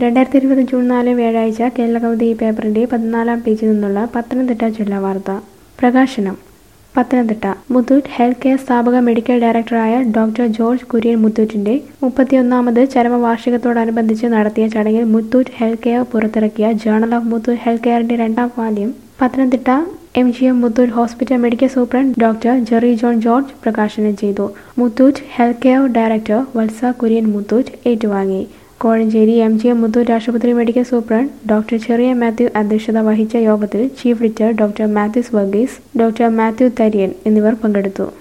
രണ്ടായിരത്തി ഇരുപത് ജൂൺ നാല് വ്യാഴാഴ്ച കേരളകൗമുദി ഈ പേപ്പറിന്റെ പതിനാലാം പേജിൽ നിന്നുള്ള പത്തനംതിട്ട ജില്ലാ വാർത്ത പ്രകാശനം പത്തനംതിട്ട മുത്തൂറ്റ് ഹെൽത്ത് കെയർ സ്ഥാപക മെഡിക്കൽ ഡയറക്ടറായ ഡോക്ടർ ജോർജ് കുര്യൻ മുത്തൂറ്റിന്റെ മുപ്പത്തിയൊന്നാമത് ചരമവാർഷികത്തോടനുബന്ധിച്ച് നടത്തിയ ചടങ്ങിൽ മുത്തൂറ്റ് ഹെൽത്ത് കെയർ പുറത്തിറക്കിയ ജേണൽ ഓഫ് മുത്തൂറ്റ് ഹെൽത്ത് കെയറിന്റെ രണ്ടാം വാല്യം Pathanamthitta M G M Muthoot hospital medical superintendent doctor Jerry John George പ്രകാശനം ചെയ്തു Muthoot health care director Valsa Kurian Muthoot ഏറ്റുവാങ്ങി Kozhencherry M G M Muthoot ആശുപത്രി മെഡിക്കൽ സൂപ്രണ്ട് ഡോക്ടർ ചെറിയ മാത്യു അധ്യക്ഷത വഹിച്ച യോഗത്തിൽ chief editor doctor Mathews Varghese doctor Mathew Tharian എന്നിവർ പങ്കെടുത്തു